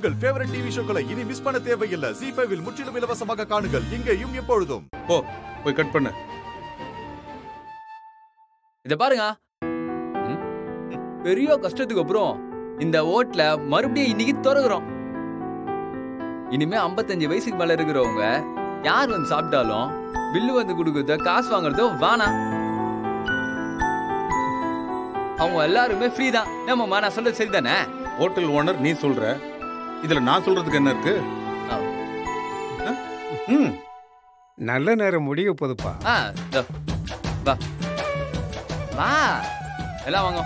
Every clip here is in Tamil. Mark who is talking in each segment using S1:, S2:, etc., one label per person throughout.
S1: உங்கள் ஃபேவரட் டிவி ஷோக்களை இனி மிஸ் பண்ண தேவையில்லை ஜி ஃபைவில் முற்றிலும் இலவசமாக காணுங்கள் இங்கேயும் எப்பொழுதும்
S2: போ போய் கட் பண்ணு
S3: இத பாருங்க ம், பெரிய கஷ்டத்துக்கு அப்புறம் இந்த ஓட்ல மறுபடியும் இன்னைக்கு திறகுறோம் இனிமே 55 வயசுக்கு மேல இருக்கிறவங்க யார் வந்து சாப்பிட்டாலும் பில்லு வந்து கொடுக்கறத காசு வாங்குறதோ வேணாம் அவங்க எல்லாருமே ஃப்ரீ தான் ஏமாம்மா நான் சொல்றது சரிதானே
S2: ஹோட்டல் ஓனர் நீ சொல்ற இதுல நான் சொல்றதுக்கு என்ன இருக்கு
S3: ஆ.
S2: ஆ? ம்
S4: நல்ல நேரம் முடிய போதுப்பா
S3: ஆ இதோ, வா வா எல்லாம் வாங்க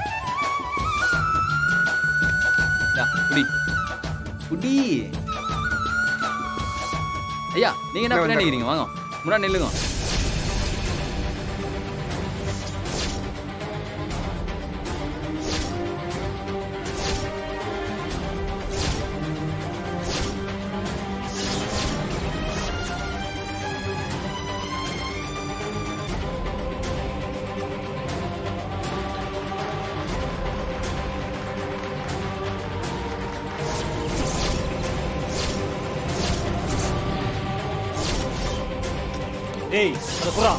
S3: இந்தா, குடி குடி ஐயா நீங்க என்ன
S4: இதோ
S3: பின்னாடி நிக்கிறீங்க வாங்க முன்னாடி நில்லுங்க
S5: டேய் அத குறா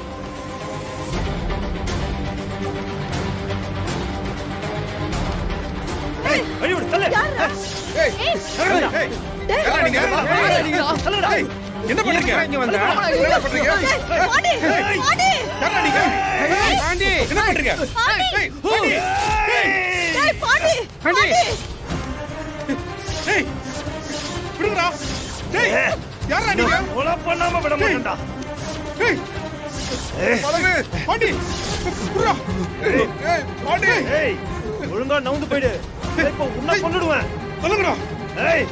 S5: ஏய் வழி விடு தள்ளு
S2: ஏய், ஏய், யாரா நீங்க? ஏய், என்ன பண்றீங்க
S4: இங்க வந்த
S2: என்ன பண்றீங்க யாரா நீங்க
S4: பாண்டி
S2: என்ன பண்றீங்க ஏய், பாண்டி.
S4: பாண்டி
S2: ஏய் விடுங்கடா டேய் யாரா நீங்க
S5: கொலை பண்ணாம விட மாட்டேன்டா
S2: ஏய் பலகு பாண்டி புறா ஏய் பாண்டி
S5: ஏய் ஒழுங்கா நவுந்து போயிடு இப்போ உன்னை கொன்னுடுவேன்
S2: பலகுடா
S5: ஏய்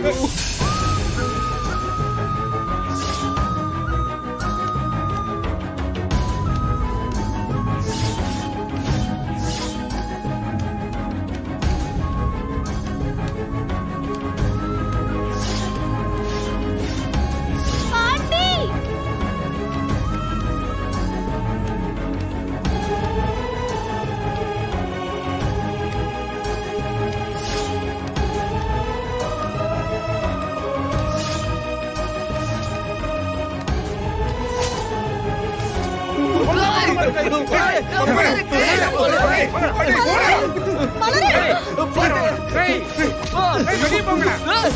S4: ஏய் வெளிய போங்கடா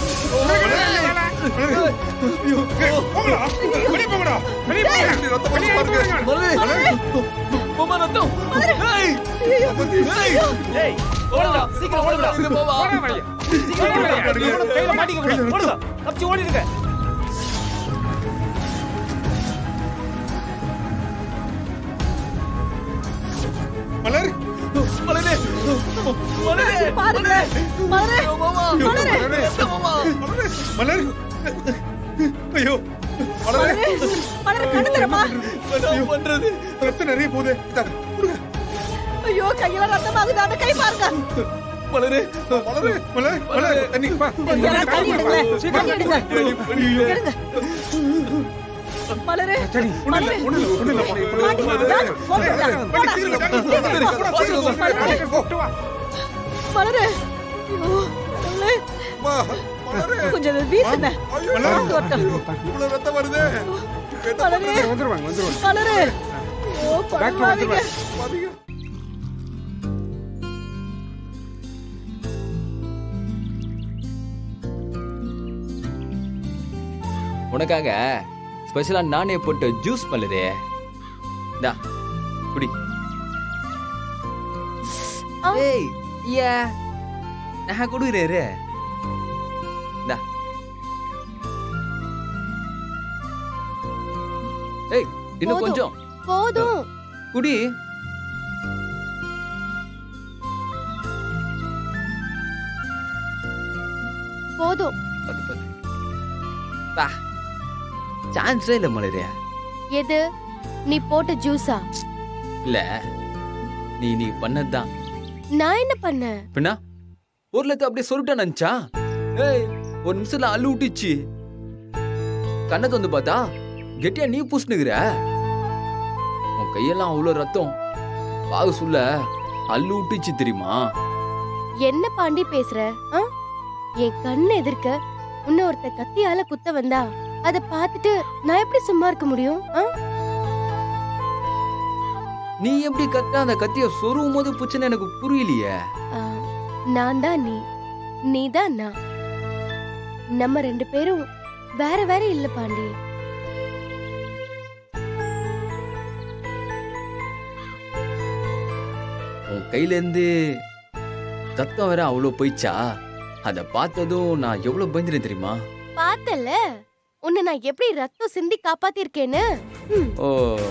S2: போங்கடா வெளிய போங்கடா
S4: வெளிய போங்க
S2: ரத்தம் வெளிய
S3: மாமா ரத்தம் ஏய்
S5: ஏய் ஓடுடா சீக்கிரம் ஓடுடா
S4: போடா வெளிய
S5: சீக்கிரம் ஓடுடா நீ கூட கையில மாட்டிக்க கூடாது ஓடுடா தப்பிச்சு ஓடிடுங்க
S2: மலர்
S3: மலரே மலரே
S6: பாருங்க மலரே
S3: மாமா
S6: மலரே
S3: மாமா
S2: மலர் ஐயோ மலர்
S6: மலரே மலரே கண்ணு தரமா
S3: என்ன பண்றது
S2: ரத்தம் நிறைய போகுது இந்தாங்க, கொடுங்க.
S6: ஐயோ கையில ரத்தமாகுது அந்த கை பாருங்க
S3: மலரே
S2: மலர் மலர் மலர் தண்ணி
S4: பா
S6: யாராவது தண்ணி எடுங்களேன் தண்ணி எடுங்க எடுங்க மலரே மலரே
S2: ஒண்ணு இல்ல, ஒண்ணு இல்ல, பா.
S6: பாட்டி யாரு? போன் பண்ணா. போடா.
S2: சீக்கிரம் வாங்க.
S6: சீக்கிரம் போ.
S2: சீக்கிரம் வாங்க.
S6: மலரே,
S4: கூப்பிட்டு வா
S6: மலரே ஐயோ, கடவுளே.
S2: அம்மா, மலர்
S6: கொஞ்சம் இதை வீசுங்க
S2: ஐயோ,
S6: வந்து வரட்டும்.
S2: இவ்வளவு ரத்தம் வருது
S6: மலரே
S4: வந்துருவாங்க வந்துருவாங்க
S6: மலரே ஐயோ
S4: டாக்டர்
S6: பரவாயில்லைங்க
S4: வந்துருவாங்க
S2: பாத்தீங்க?
S3: உனக்காக ஸ்பெஷலா நானே போட்ட ஜூஸ் மலரே டா குடி ஏய் யா நான் குடுக்குறேன் டா ஏய் இன்னும்
S6: போதும்.
S3: கொஞ்சம்
S6: போதும்
S3: குடி
S6: போதும்
S3: பத்து பத்து பா சான்ஸே இல்லை மலரே
S6: எது நீ போட்ட ஜூஸா
S3: இல்ல நீ நீ பண்ணதுதான்
S6: நான் என்ன பண்ணேன்
S3: பின்ன ஒரு லட்சம் அப்படியே சொல்லிட்டேன் நினைச்சா ஏய் ஒரு நிமிஷத்துல அள்ளு விட்டுச்சு கண்ணை வந்து பார்த்தா கெட்டியா நீ பூசினுக்கிற உன் கையெல்லாம் அவ்வளோ ரத்தம் பாகு சொல்ல அள்ளு விட்டுச்சு தெரியுமா
S6: என்ன பாண்டி பேசுற ஆ? என் கண்ணு எதிர்க்க உன்னை ஒருத்த கத்தியால குத்த வந்தா அத பார்த்துட்டு நான் எப்படி சும்மா இருக்க முடியும் ஆ?
S3: நீ எப்படி கரெக்டா அந்த கத்திய சொருவும் போது புச்சுன்னு எனக்கு புரியலையே
S6: ஆ, நான் தான் நீ நீ தான் நான் நம்ம ரெண்டு பேரும் வேற வேற இல்ல பாண்டி
S3: உன் கையில இருந்து ரத்தம் வேற அவ்வளோ போயிச்சா அத பார்த்ததும் நான் எவ்வளவு பயந்துட்டேன் தெரியுமா
S6: பார்த்தல உன்னை நான் எப்படி ரத்தம் சிந்தி காப்பாத்திருக்கேன்னு ம்,
S3: ஓ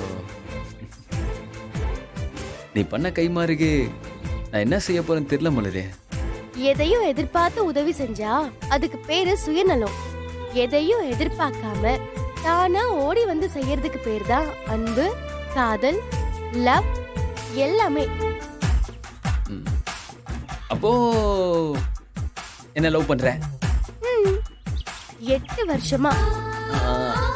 S3: நீ பண்ண கைமாறுக்கு நான் என்ன செய்ய போறேன்னு தெரியல மலரே
S6: எதையும் எதிர்பார்த்து உதவி செஞ்சா அதுக்கு பேரு சுயநலம் எதையும் எதிர்பார்க்காம தானா ஓடி வந்து செய்யறதுக்கு பேர் தான் அன்பு காதல் லவ் எல்லாமே
S3: ம். அப்போ என்ன லவ் பண்ற
S6: ம், எட்டு வருஷமா
S3: ஆ.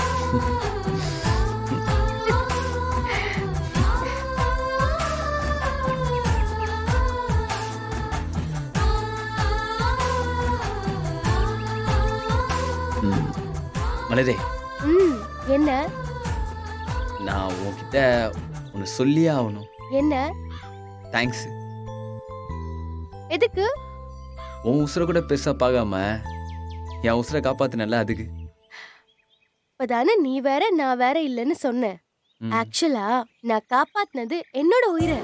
S3: ம். மலரே
S6: ம் என்ன
S3: நான் உன்கிட்ட ஒன்று சொல்லியே ஆகணும்
S6: என்ன
S3: தேங்க்ஸ்
S6: எதுக்கு
S3: உன் உசுரை கூட பெருசா பார்க்காம என் உசுரை காப்பாத்தினல அதுக்கு
S6: இப்பதானே நீ வேற நான் வேற இல்லைன்னு சொன்னேன்
S3: ம்.
S6: ஆக்சுவலா நான் காப்பாத்தினது என்னோட உயிரை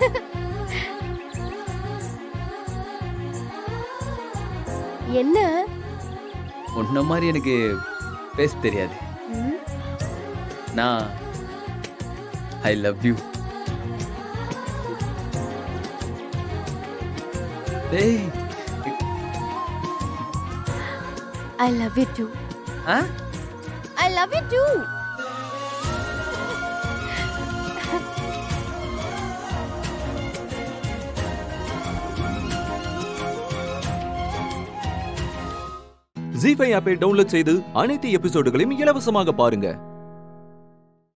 S6: என்ன
S3: உன்ன மாதிரி எனக்கு பேச தெரியாது
S6: ம்,
S3: நான் ஐ லவ் யூ டேய்
S6: I love you too.
S3: ஆ
S6: I love you too.
S5: Zee five ஆப்பை டவுன்லோட் செய்து அனைத்து எபிசோடுகளையும் இலவசமாக பாருங்க